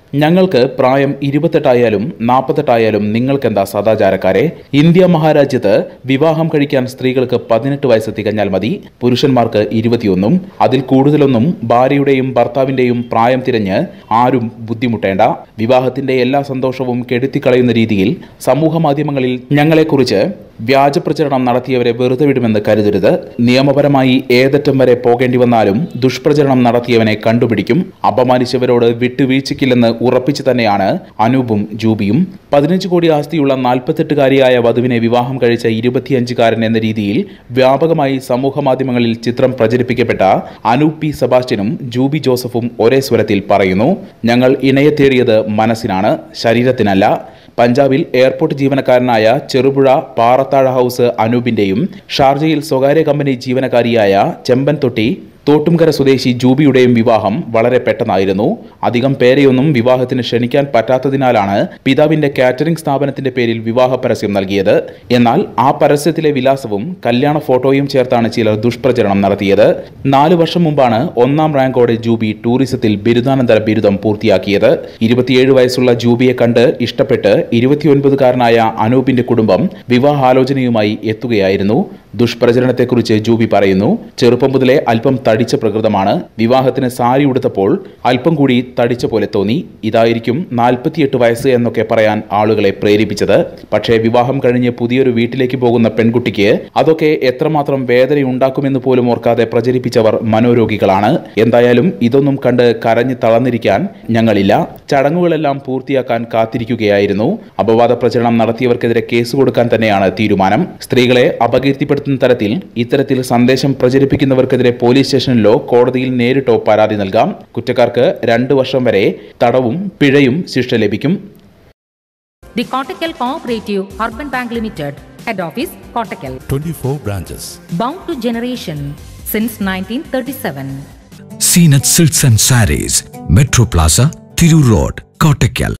ഞങ്ങൾക്ക് പ്രായം ഇരുപത്തെട്ടായാലും നാൽപ്പത്തെട്ടായാലും നിങ്ങൾക്കെന്താ സദാചാരക്കാരെ ഇന്ത്യ മഹാരാജ്യത്ത് വിവാഹം കഴിക്കാൻ സ്ത്രീകൾക്ക് പതിനെട്ട് വയസ്സ് തികഞ്ഞാൽ മതി പുരുഷന്മാർക്ക് ഇരുപത്തിയൊന്നും അതിൽ കൂടുതലൊന്നും ഭാര്യയുടെയും ഭർത്താവിന്റെയും പ്രായം തിരഞ്ഞ് ആരും ബുദ്ധിമുട്ടേണ്ട വിവാഹത്തിന്റെ എല്ലാ സന്തോഷവും കെടുത്തിക്കളയുന്ന രീതിയിൽ സമൂഹ മാധ്യമങ്ങളിൽ ഞങ്ങളെക്കുറിച്ച് വ്യാജ പ്രചരണം നടത്തിയവരെ വെറുതെ വിടുമെന്ന് കരുതരുത് നിയമപരമായി ഏതറ്റം വരെ പോകേണ്ടി വന്നാലും ദുഷ്പ്രചരണം നടത്തിയവനെ കണ്ടുപിടിക്കും അപമാനിച്ചവരോട് വിട്ടുവീഴ്ചയ്ക്കില്ലെന്ന് ഉറപ്പിച്ചു തന്നെയാണ് അനൂപും ജൂബിയും പതിനഞ്ച് കോടി ആസ്തിയുള്ള നാൽപ്പത്തെട്ടുകാരിയായ വധുവിനെ വിവാഹം കഴിച്ച ഇരുപത്തിയഞ്ചുകാരൻ എന്ന രീതിയിൽ വ്യാപകമായി സമൂഹ മാധ്യമങ്ങളിൽ ചിത്രം പ്രചരിപ്പിക്കപ്പെട്ട അനൂപ് പി സെബാസ്റ്റ്യനും ജൂബി ജോസഫും ഒരേ സ്വരത്തിൽ പറയുന്നു ഞങ്ങൾ ഇണയെ തേടിയത് മനസ്സിനാണ് ശരീരത്തിനല്ല പഞ്ചാബിൽ എയർപോർട്ട് ജീവനക്കാരനായ ചെറുപുഴ പാറത്താഴ ഹൗസ് അനൂപിന്റെയും ഷാർജയിൽ സ്വകാര്യ കമ്പനി ജീവനക്കാരിയായ ചെമ്പൻ തൊട്ടി തോട്ടുംകര സ്വദേശി ജൂബിയുടെയും വിവാഹം വളരെ പെട്ടെന്നായിരുന്നു അധികം പേരെയൊന്നും വിവാഹത്തിന് ക്ഷണിക്കാൻ പറ്റാത്തതിനാലാണ് പിതാവിന്റെ കാറ്ററിംഗ് സ്ഥാപനത്തിന്റെ പേരിൽ വിവാഹ പരസ്യം നൽകിയത് എന്നാൽ ആ പരസ്യത്തിലെ വിലാസവും കല്യാണ ഫോട്ടോയും ചേർത്താണ് ചിലർ ദുഷ്പ്രചരണം നടത്തിയത് നാല് വർഷം മുമ്പാണ് ഒന്നാം റാങ്കോടെ ജൂബി ടൂറിസത്തിൽ ബിരുദാനന്തര ബിരുദം പൂർത്തിയാക്കിയത് ഇരുപത്തിയേഴ് വയസ്സുള്ള ജൂബിയെ കണ്ട് ഇഷ്ടപ്പെട്ട് ഇരുപത്തിയൊൻപതുകാരനായ അനൂപിന്റെ കുടുംബം വിവാഹാലോചനയുമായി എത്തുകയായിരുന്നു ദുഷ്പ്രചരണത്തെക്കുറിച്ച് ജൂബി പറയുന്നു ചെറുപ്പം മുതലേ അല്പം തടിച്ച പ്രകൃതമാണ് വിവാഹത്തിന് സാരി ഉടുത്തപ്പോൾ അല്പം കൂടി തടിച്ച പോലെ തോന്നി ഇതായിരിക്കും നാൽപ്പത്തിയെട്ട് വയസ്സ് എന്നൊക്കെ പറയാൻ ആളുകളെ പ്രേരിപ്പിച്ചത് പക്ഷേ വിവാഹം കഴിഞ്ഞ് പുതിയൊരു വീട്ടിലേക്ക് പോകുന്ന പെൺകുട്ടിക്ക് അതൊക്കെ എത്രമാത്രം വേദനയുണ്ടാക്കുമെന്ന് പോലും ഓർക്കാതെ പ്രചരിപ്പിച്ചവർ മനോരോഗികളാണ് എന്തായാലും ഇതൊന്നും കണ്ട് കരഞ്ഞ് തളർന്നിരിക്കാൻ ഞങ്ങളില്ല ചടങ്ങുകളെല്ലാം പൂർത്തിയാക്കാൻ കാത്തിരിക്കുകയായിരുന്നു അപവാദ പ്രചരണം നടത്തിയവർക്കെതിരെ കേസ് കൊടുക്കാൻ തന്നെയാണ് തീരുമാനം സ്ത്രീകളെ അപകീർത്തിപ്പെടുത്തുന്ന തരത്തിൽ ഇത്തരത്തിൽ സന്ദേശം പ്രചരിപ്പിക്കുന്നവർക്കെതിരെ പോലീസ് സ്റ്റേഷനിലോ കോടതിയിൽ നേരിട്ടോ പരാതി നൽകാം കുറ്റക്കാർക്ക് രണ്ടു വർഷം വരെ തടവും പിഴയും ശിക്ഷ ലഭിക്കും The Kottakkal Cooperative Urban Bank Limited, Head Office, Kottakkal. 24 branches. Bound to generation since 1937. Seen at Silks and Saris, Metro Plaza, Thiru Road, Kottakkal.